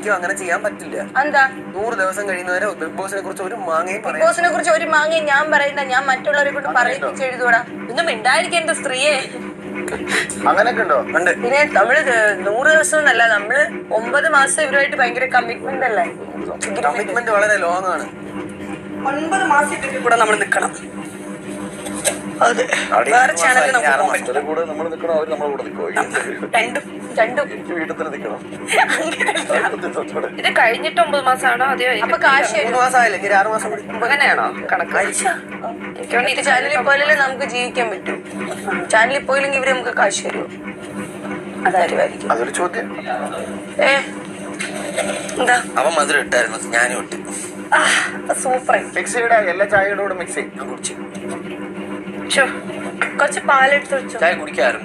എനിക്കും അങ്ങനെ ചെയ്യാൻ പറ്റില്ല എന്താ നൂറ് ദിവസം കഴിയുന്നവരെ ബിഗ് ബോസിനെ കുറിച്ച് ഒരു മാങ്ങയും പറയാം ബോസിനെ കുറിച്ച് ഒരു മാങ്ങയും ഞാൻ പറയണ്ട ഞാൻ മറ്റുള്ളവരെ കൊണ്ട് പറയിപ്പിച്ച് എഴുതൂടാ ഒന്നും മിണ്ടായിരിക്കും സ്ത്രീയെ അങ്ങനെയൊക്കെ ഉണ്ടോ ഉണ്ട് പിന്നെ നമ്മള് ഇത് നൂറ് ദിവസം എന്നല്ല നമ്മള് ഒമ്പത് മാസം ഇവരുമായിട്ട് ഭയങ്കര കമ്മിറ്റ്മെന്റ് അല്ലേ കമ്മിറ്റ്മെന്റ് വളരെ ലോങ് ആണ് ഒൻപത് മാസം ഇവരുടെ കൂടെ നമ്മൾ നിക്കണം അതെ അവിടെ വേറെ ആറ് ചാനലിൽ മാസമായി, ആറ് നമുക്ക് മാസം. ചില കൂടെ നമ്മൾ നിൽക്കണോ അവർ നമ്മളെ കൂടെ നിൽക്കോ രണ്ടും രണ്ടും എനിക്ക് വീട്ടിൽ തന്നെ നിൽക്കണം ഇത് കഴിഞ്ഞിട്ട് ഒമ്പത് മാസമാണോ അതെയോ അപ്പൊ കാശ് മൂന്ന് മാസമായില്ലേ ഇനി ഒരു ആറ് മാസം കൂടി അങ്ങനെയാണോ കണക്ക് എനിക്ക് തോന്നുന്നു ഇത് ചാനലിൽ പോയാലേ നമുക്ക് ജീവിക്കാൻ പറ്റൂ ചാനലിൽ പോയില്ലെങ്കിൽ ഇവര് നമുക്ക് കാശ് തരുമോ അതായിരിക്കും അതൊരു ചോദ്യം ഏ എന്താ അവൻ മധുരം ഇട്ടായിരുന്നു ഞാനും ഇട്ട് സൂപ്പർ മിക്സ് ചെയ്യടാ എല്ലാ ചായയുടെ കൂടെ മിക്സ് ചെയ്യും ഞാൻ കുടിച്ചു ശോ, കുറച്ച് പാലെടുത്ത് വെച്ചോ ചായ കുടിക്കാറുണ്ട്